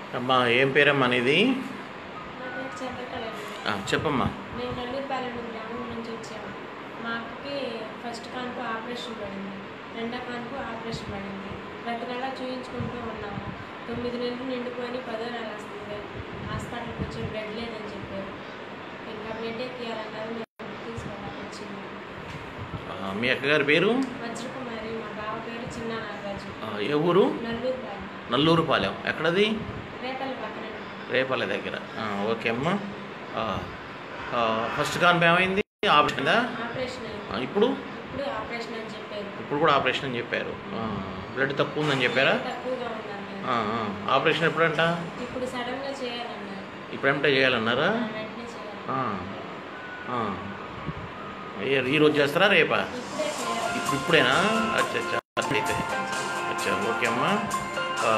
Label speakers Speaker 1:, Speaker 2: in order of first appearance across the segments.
Speaker 1: అమ్మా ఏం పేరమ్మా నీది
Speaker 2: నా పేరు చంద్రకళ
Speaker 1: ఆ, చెప్పమ్మా
Speaker 2: మేము నల్లూరుపాలెం గ్రామం నుంచి వచ్చాము మా అక్కకి ఫస్ట్ కాన్పు ఆపరేషన్ పడింది రెండో కాన్పు ఆపరేషన్ పడింది ప్రతి నెల చూయించుకుంటూ ఉన్నాము తొమ్మిది నెలలు నిండిపోయి పదో నెల వస్తుంది హాస్పిటల్కి వచ్చి బ్లడ్ లేదని చెప్పారు ఇంకా బ్లడ్ ఎక్కియాలన్నారు మేము తీసుకోవడానికి వచ్చింది
Speaker 1: ఆ, మీ అక్కగారి పేరు
Speaker 2: వజ్రకుమారి మా బావ పేరు చిన్న నాగరాజు
Speaker 1: ఆ, ఏ ఊరు
Speaker 2: నల్లూరుపాలెం
Speaker 1: నల్లూరుపాలెం ఎక్కడది
Speaker 2: రేపల్లి పక్కన
Speaker 1: రేపల్లె దగ్గర ఆ, ఓకే అమ్మా ఆ, ఆ, ఫస్ట్ కాన్పు ఏమైంది ఆపరేషన్
Speaker 2: ఆపరేషన్ అయింది
Speaker 1: ఇప్పుడు
Speaker 2: ఇప్పుడు ఆపరేషన్ అని చెప్పారు
Speaker 1: ఇప్పుడు కూడా ఆపరేషన్ అని చెప్పారు ఆ, బ్లడ్ తక్కువ ఉందని చెప్పారా
Speaker 2: తక్కువగా ఉందన్నారు
Speaker 1: ఆ, ఆ, ఆపరేషన్ ఎప్పుడంట
Speaker 2: ఇప్పుడు సడన్గా చేయాలన్నారు
Speaker 1: ఇప్పుడేమిటో చేయాలన్నారా
Speaker 2: ఆ, వెంటనే చేయాలి
Speaker 1: ఆ, ఆ. ఏ- ఈ రోజు చేస్తారా రేపా
Speaker 2: ఇప్పుడే చేయాలి
Speaker 1: ఇప్పుడు ఇప్పుడేనా అచ్చా అచ్చా అయితే అచ్చా ఓకే అమ్మా ఆ,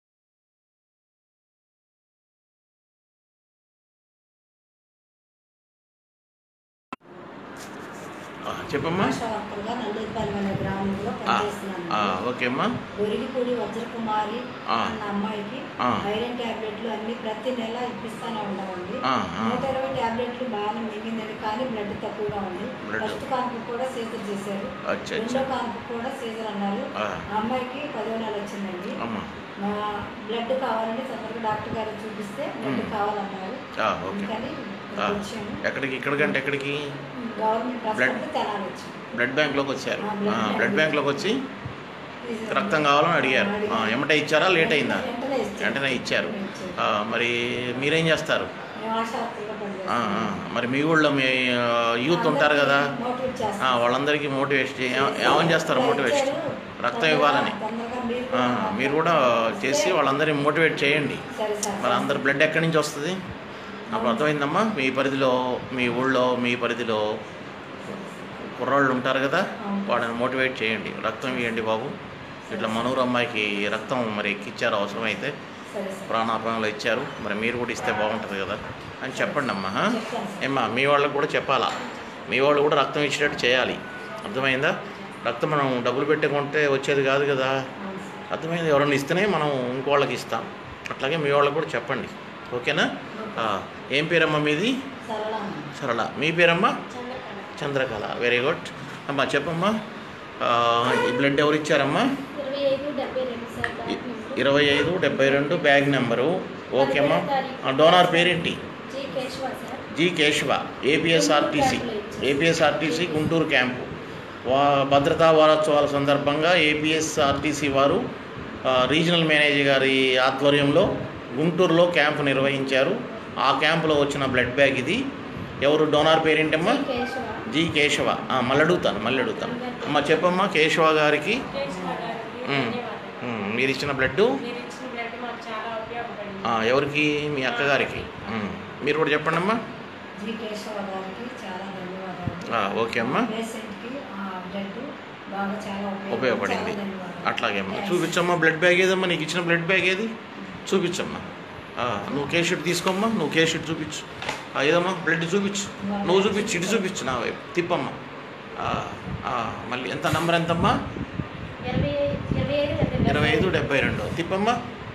Speaker 1: ఆ, చెప్పమ్మా
Speaker 3: ఆశా వర్కర్గా నల్లూరుపాలెం అనే గ్రామంలో
Speaker 1: ఆ,
Speaker 3: పనిచేస్తున్నాను
Speaker 1: ఆ, ఓకే అమ్మా
Speaker 3: గొరిగిపూడి వజ్రకుమారి
Speaker 1: ఆ.
Speaker 3: అన్న అమ్మాయికి
Speaker 1: ఆ.
Speaker 3: ఐరన్ టాబ్లెట్లు అన్ని ప్రతి నెల ఇప్పిస్తానే ఉన్నామండి
Speaker 1: ఆ, ఆ.
Speaker 3: నూట ఇరవై టాబ్లెట్లు బాగానే మింగిందండి కానీ బ్లడ్ తక్కువగా ఉంది
Speaker 1: Blood.
Speaker 3: ఫస్ట్ కాన్పు కూడా సీజర్ చేశారు
Speaker 1: అచ్చా
Speaker 3: రెండో
Speaker 1: అచ్చా
Speaker 3: కాన్పు కూడా సీజర్ అన్నారు
Speaker 1: ఆ.
Speaker 3: ఆ అమ్మాయికి పదో నెల వచ్చిందండి
Speaker 1: అమ్మా
Speaker 3: మా బ్లడ్ కావాలని తొందరగా డాక్టర్ గారు చూపిస్తే బ్లడ్
Speaker 1: మ్.
Speaker 3: కావాలన్నారు
Speaker 1: ఆ, ఓకే
Speaker 3: అందుకని
Speaker 1: ఆ,
Speaker 3: వచ్చాము
Speaker 1: ఎక్కడికి ఇక్కడికంటే ఎక్కడికి
Speaker 3: గవర్నమెంట్
Speaker 1: Blood.
Speaker 3: హాస్పిటల్ తెనాలి వచ్చాము
Speaker 1: బ్లడ్ బ్యాంక్లోకి వచ్చారు
Speaker 3: ఆ, బ్లడ్
Speaker 1: ఆ,
Speaker 3: బ్యాంక్.
Speaker 1: బ్లడ్ బ్యాంక్లోకి వచ్చి రక్తం కావాలని అడిగారు ఆ, ఎమ్మటే ఇచ్చారా లేట్ అయిందా
Speaker 3: వెంటనే ఇచ్చారు.
Speaker 1: వెంటనే ఇచ్చారు
Speaker 3: ఇచ్చారు.
Speaker 1: ఆ, మరి మీరేం చేస్తారు
Speaker 3: మేము ఆశా వర్కర్గా
Speaker 1: ఆ,
Speaker 3: పనిచేస్తాము.
Speaker 1: ఆ, మరి మీ ఊళ్ళో మీ ఆ, యూత్ ఉంటారు కదా
Speaker 3: మోటివేట్
Speaker 1: ఆ,
Speaker 3: చేస్తాం.
Speaker 1: వాళ్ళందరికీ మోటివేషన్ చే- ఏ- ఏమని చేస్తారు మోటివేషన్ రక్తం ఇవ్వాలని
Speaker 3: తొందరగా మీరు
Speaker 1: ఆ,
Speaker 3: కూడా
Speaker 1: మీరు కూడా చేసి వాళ్ళందరినీ మోటివేట్ చేయండి
Speaker 3: సరే సార్
Speaker 1: మరి అందరు బ్లడ్ ఎక్కడి నుంచి వస్తుంది నాకు అర్థమైందమ్మా మీ పరిధిలో మీ ఊళ్ళో మీ పరిధిలో కుర్రాళ్ళు ఉంటారు కదా వాళ్ళని మోటివేట్ చేయండి రక్తం ఇవ్వండి బాబు ఇట్లా మనూరు అమ్మాయికి రక్తం మరి ఎక్కిచ్చారు అవసరమైతే
Speaker 3: సరే సార్
Speaker 1: ప్రాణాపాయంలో ఇచ్చారు మరి మీరు కూడా ఇస్తే బాగుంటుంది కదా అని చెప్పండి అమ్మా హా?
Speaker 3: చెప్తాను సార్.
Speaker 1: ఏమ్మా మీ వాళ్ళకి కూడా చెప్పాలా మీ వాళ్ళు కూడా రక్తం ఇచ్చేటట్టు చేయాలి అర్థమైందా రక్తం మనం డబ్బులు పెట్టుకుంటే వచ్చేది కాదు కదా
Speaker 3: అవును సార్.
Speaker 1: అర్థమైంది ఎవరైనా ఇస్తేనే మనం ఇంకోళ్ళకి ఇస్తాం అట్లాగే మీ వాళ్ళకి కూడా చెప్పండి ఓకేనా ఆ, ఏం పేరమ్మా మీది
Speaker 3: సరళ అమ్మ.
Speaker 1: సరళ మీ పేరమ్మా
Speaker 2: చంద్రకళ
Speaker 1: చంద్రకళ వెరీ గుడ్ అమ్మా చెప్పమ్మా ఆ, ఈ బ్లడ్ ఎవరు ఇచ్చారమ్మా
Speaker 2: ఇరవై ఐదు డెబ్బై రెండు సార్
Speaker 1: ఇ- ఇరవై ఐదు డెబ్బై రెండు బ్యాగ్ నెంబరు ఓకే అమ్మా ఆ, డోనార్ పేరేంటి
Speaker 2: G Keshava sir
Speaker 1: G Keshava APSRTC APSRTC Guntur camp వా భద్రతా వారోత్సవాల సందర్భంగా ఏపీఎస్ఆర్టీసీ వారు ఆ, రీజనల్ మేనేజర్ గారి ఆధ్వర్యంలో గుంటూరులో క్యాంపు నిర్వహించారు ఆ క్యాంపులో వచ్చిన బ్లడ్ బ్యాగ్ ఇది ఎవరు డోనార్ పేరేంటమ్మా
Speaker 2: జీ కేశవ
Speaker 1: జి కేశవ ఆ, మళ్ళీ అడుగుతాను మళ్ళీ అడుగుతాను అమ్మ చెప్పమ్మా కేశవ గారికి
Speaker 2: కేశవ గారికి
Speaker 1: మ్.
Speaker 2: ధన్యవాదాలు
Speaker 1: ఉమ్, మీరు ఇచ్చిన బ్లడ్
Speaker 2: మీరు ఇచ్చిన బ్లడ్ మాకు చాలా ఉపయోగపడింది
Speaker 1: ఆ, ఎవరికి మీ అక్కగారికి ఉమ్, మీరు కూడా చెప్పండి అమ్మా
Speaker 3: జి కేశవ గారికి చాలా ధన్యవాదాలు
Speaker 1: ఆ, ఓకే అమ్మా
Speaker 3: పేషెంట్కి ఆ బ్లడ్ బాగా చాలా
Speaker 1: ఉపయోగపడింది
Speaker 3: చాలా ధన్యవాదాలు.
Speaker 1: అట్లాగే అమ్మా
Speaker 3: Thanks.
Speaker 1: చూపించమ్మా బ్లడ్ బ్యాగ్ ఏదమ్మా నీకు ఇచ్చిన బ్లడ్ బ్యాగ్ ఏది చూపించమ్మా ఆ, నువ్వు కేస్ షీట్ తీసుకోమ్మా నువ్వు కేస్ షీట్ చూపించు ఆ, ఏదమ్మా బ్లడ్ చూపించు నువ్వు చూపించు ఇటు చూపించు నా వైపు తిప్పమ్మా ఆ, ఆ, మళ్ళీ ఎంత నంబర్ ఎంతమ్మా
Speaker 2: ఇరవై ఇరవై ఐదు డెబ్బై
Speaker 1: ఇరవై ఐదు డెబ్బై రెండు తిప్పమ్మా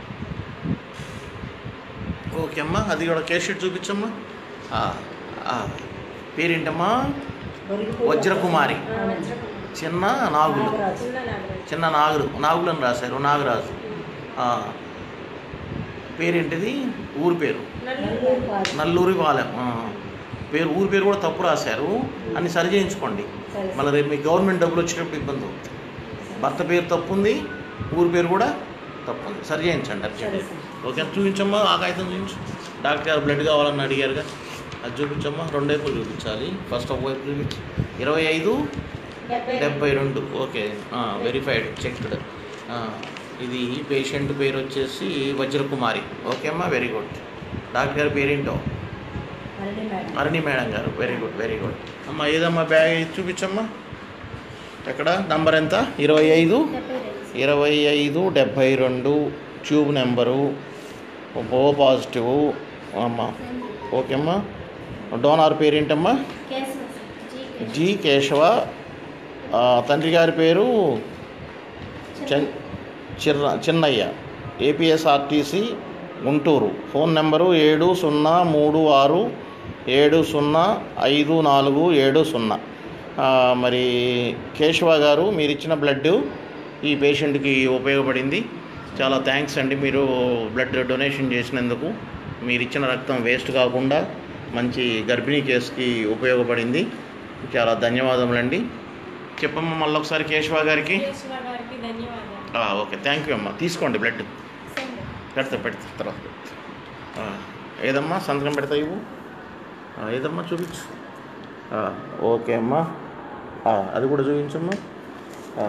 Speaker 1: ఓకే అమ్మా అది కూడా కేస్ షీట్ చూపించమ్మా ఆ, ఆ, పేరేంటమ్మా
Speaker 3: గొరిగిపూడి
Speaker 1: వజ్రకుమారి
Speaker 2: ఆ, వజ్రకుమారి.
Speaker 1: చిన్న నాగులు
Speaker 3: నాగరాజు.
Speaker 2: చిన్న నాగరాజు
Speaker 1: చిన్న నాగులు నాగులని రాశారు నాగరాజు ఆ, పేరేంటిది ఊరి పేరు
Speaker 2: నల్లూరు
Speaker 3: పాలెం.
Speaker 1: నల్లూరి పాలెం ఆ. పేరు ఊరి పేరు కూడా తప్పు రాశారు అన్ని సరి చేయించుకోండి
Speaker 3: సరే సార్.
Speaker 1: మళ్ళీ రేపు మీకు గవర్నమెంట్ డబ్బులు వచ్చేటప్పుడు ఇబ్బంది అవుతుంది భర్త పేరు తప్పు ఉంది ఊరి పేరు కూడా తప్పు ఉంది సరి చేయించండి అర్జెంట్
Speaker 3: సరే సార్.
Speaker 1: ఓకే చూపించమ్మా ఆ కాగితం చూపించు డాక్టర్ గారు బ్లడ్ కావాలని అడిగారుగా అది చూపించమ్మా రెండు వైపులు చూపించాలి ఫస్ట్ ఒక వైపు చూపించు ఇరవై ఐదు
Speaker 2: డెబ్బై
Speaker 1: డెబ్బై రెండు ఓకే వెరిఫైడ్ చెక్డ్ ఇది పేషెంట్ పేరు వచ్చేసి వజ్రకుమారి ఓకే అమ్మా వెరీ గుడ్ డాక్టర్ గారి పేరేంటో
Speaker 3: అరటి మేడం
Speaker 1: అరుణి మేడం గారు వెరీ గుడ్ వెరీ గుడ్ అమ్మా ఏదమ్మా బ్యాగ్ ఇది చూపించమ్మా ఎక్కడ నంబర్ ఎంత ఇరవై ఐదు
Speaker 2: డెబ్బై రెండు సార్.
Speaker 1: ఇరవై ఐదు డెబ్భై రెండు ట్యూబ్ నెంబరు ఓ పాజిటివ్ అమ్మా ఓకే అమ్మా డోనార్ పేరేంటమ్మా
Speaker 2: Keshava sir. G Keshava.
Speaker 1: G Keshava ఆ, తండ్రి గారి పేరు చెన్ Chirra Chinnaiah APSRTC Guntur phone number ఏడు సున్నా మూడు ఆరు ఏడు సున్నా ఐదు నాలుగు ఏడు సున్నా ఆ, మరి కేశవ గారు మీరు ఇచ్చిన బ్లడ్ ఈ పేషెంట్కి ఉపయోగపడింది చాలా థ్యాంక్స్ అండి మీరు బ్లడ్ డొనేషన్ చేసినందుకు మీరు ఇచ్చిన రక్తం వేస్ట్ కాకుండా మంచి గర్భిణీ కేసుకి ఉపయోగపడింది చాలా ధన్యవాదములండి చెప్పమ్మా మళ్ళీ ఒకసారి కేశవ గారికి
Speaker 2: కేశవ గారికి ధన్యవాదాలు
Speaker 1: ఆ, ఓకే థ్యాంక్ యూ అమ్మా తీసుకోండి బ్లడ్ పెడతా పెడతా తర్వాత పెడతా. ఆ, ఏదమ్మా సంతకం పెడతా ఇవ్వు ఆ, ఏదమ్మా చూపించు ఆ, ఓకే అమ్మా ఆ, అది కూడా చూపించమ్మా ఆ.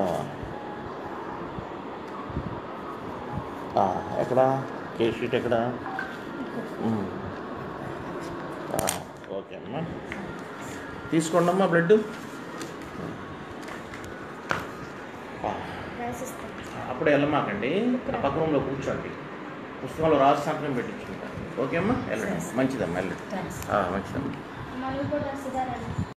Speaker 1: ఆ, ఎక్కడ కేస్ షీట్ ఎక్కడ ఉమ్. ఆ, ఓకే అమ్మా తీసుకోండి అమ్మా బ్లడ్ ఆ. అప్పుడే వెళ్ళమాకండి ఆ పక్క రూమ్లో కూర్చోండి పుస్తకంలో రాసి సంతకం పెట్టించుకుంటాను ఓకే అమ్మా వెళ్ళండి మంచిదమ్మా వెళ్ళండి ఆ, మంచిదమ్మా
Speaker 3: మళ్ళీ కూడా వస్తుందా